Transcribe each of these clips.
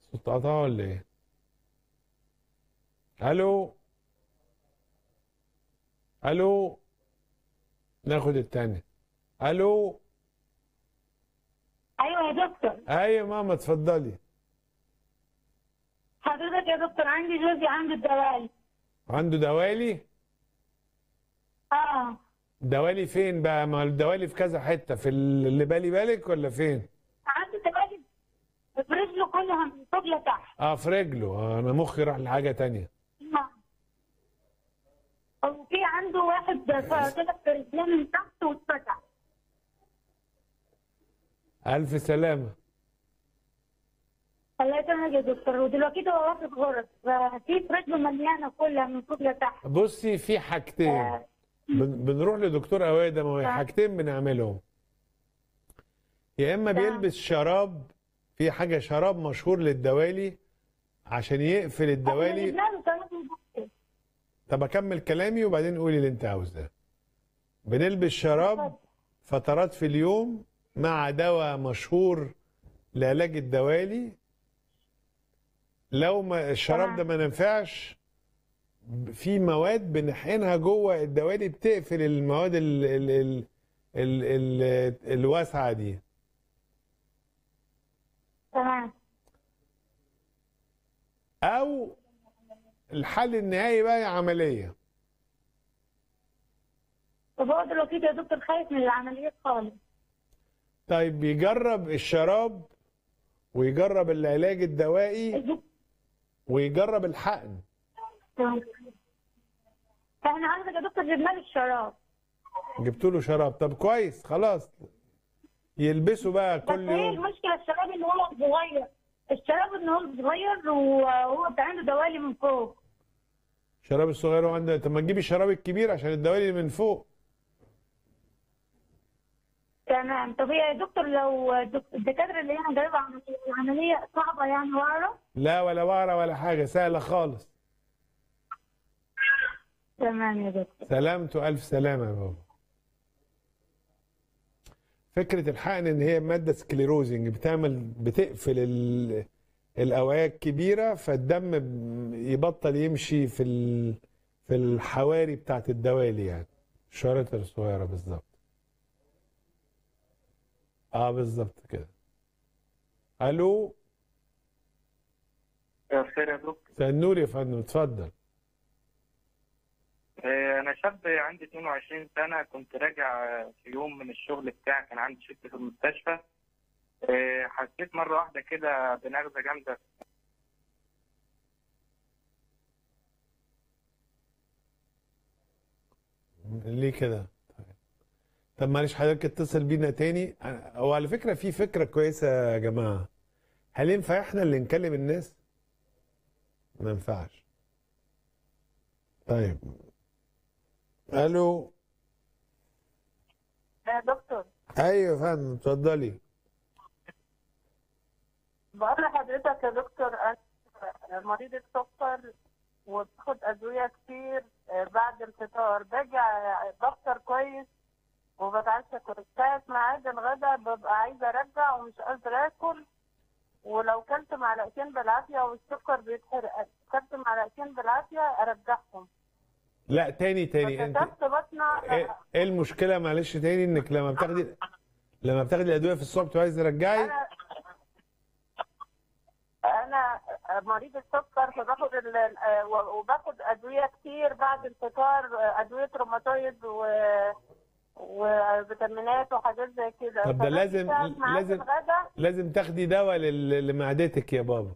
صوت قطع ولا ايه الو الو ناخد التاني الو ايوه يا دكتور ايوه ماما اتفضلي حضرتك يا دكتور عندي جوزي عنده الدوالي عنده دوالي اه دوالي فين بقى ما الدوالي في كذا حته في اللي بالي بالك ولا فين عنده دوالي في رجله كلها من فوق لتحت اه في رجله آه انا مخي راح لحاجه تانية نعم. وفي عنده واحد كده في رجليه من تحت واتفتح الف سلامه الله يسلمك يا دكتور ودلوقتي هو واخد غرز ففي في رجله مليانه كلها من فوق لتحت بصي في حاجتين آه. بن- بنروح لدكتور اوادم ما هي آه. حاجتين بنعملهم يا اما نعم. بيلبس شراب في حاجه شراب مشهور للدوالي عشان يقفل الدوالي إحنا جبنا له ثلاث مضادات. طب اكمل كلامي وبعدين قولي اللي انت عاوزاه بنلبس شراب فترات في اليوم مع دواء مشهور لعلاج الدوالي لو ما الشراب ده ما نفعش في مواد بنحقنها جوه الدوالي بتقفل المواد ال ال ال ال ال الواسعه دي تمام او الحل النهائي بقى هي عمليه طب هو دلوقتي يا دكتور خايف من العمليات خالص طيب يجرب الشراب ويجرب العلاج الدوائي ويجرب الحقن احنا عندك يا دكتور جبنا له الشراب جبت له شراب طب كويس خلاص يلبسه بقى بس كل هي يوم المشكله الشراب ان هو صغير الشراب ان هو صغير وهو بتاع عنده دوالي من فوق الشراب الصغير وعنده طب ما تجيبي الشراب الكبير عشان الدوالي اللي من فوق تمام طب هي يا دكتور لو دك- الدكاتره اللي هنا جايبه عمليه العمليه صعبه يعني واعرف لا ولا وعرة ولا حاجة سهلة خالص تمام يا دكتور سلامته ألف سلامة يا بابا فكرة الحقن إن هي مادة سكليروزنج بتعمل بتقفل ال- الأوعية الكبيرة فالدم ب- يبطل يمشي في ال- في الحواري بتاعت الدوالي يعني الشرايط الصغيرة بالظبط اه بالظبط كده الو خير يا دكتور مساء النور يا فندم اتفضل آه، أنا شاب عندي 22 سنة كنت راجع آه، في يوم من الشغل بتاعي كان عندي شفت في المستشفى آه، حسيت مرة واحدة كده بنغزة جامدة ليه كده؟ طيب. طب معلش حضرتك اتصل بينا تاني أنا- هو على فكرة في فكرة كويسة يا جماعة هل ينفع احنا اللي نكلم الناس؟ ما ينفعش طيب الو يا دكتور ايوه يا فندم اتفضلي بقول لحضرتك يا دكتور انا مريض السكر وباخد ادويه كتير آه، بعد الفطار باجي ع- بفطر كويس وبتعشى كويس ساعة ميعاد الغدا ببقى عايزه ارجع ومش قادره اكل ولو كلت معلقتين بالعافيه والسكر بيتحرق كلت معلقتين بالعافيه ارجعهم لا تاني تاني انت فكتبت بطنه ايه إيه المشكلة معلش تاني انك لما بتاخدي لما بتاخدي الادوية في الصبح بتبقى عايزة ترجعي انا انا مريض السكر فباخد ال- ال- وباخد ادويه كتير بعد الفطار ادويه روماتويد و وفيتامينات وحاجات زي كده طب ده فباجي لازم- ساعة ميعاد لازم- الغدا لازم تاخدي دواء لل- لمعدتك يا بابا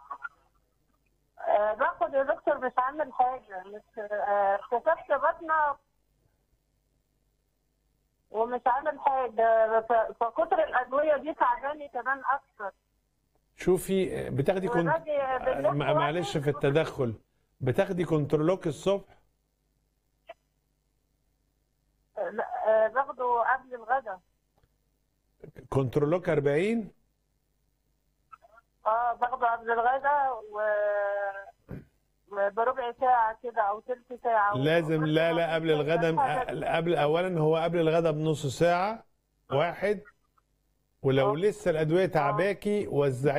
آه، باخد يا دكتور مش عامل حاجه مش آه، كتبت بطنه ومش عامل حاجه ف- فكتر الادويه دي تعباني كمان اكتر شوفي بتاخدي كنت وباجي بالليل مع- معلش في التدخل بتاخدي كنترولوك الصبح آه، لا، آه، باخده قبل الغدا كنترولوك 40 اه باخده قبل الغدا و بربع ساعة كده أو تلت ساعة لازم لا لا قبل الغدا قبل اولا هو قبل الغدا بنص ساعه واحد ولو لسه الادويه تعباكي وزعي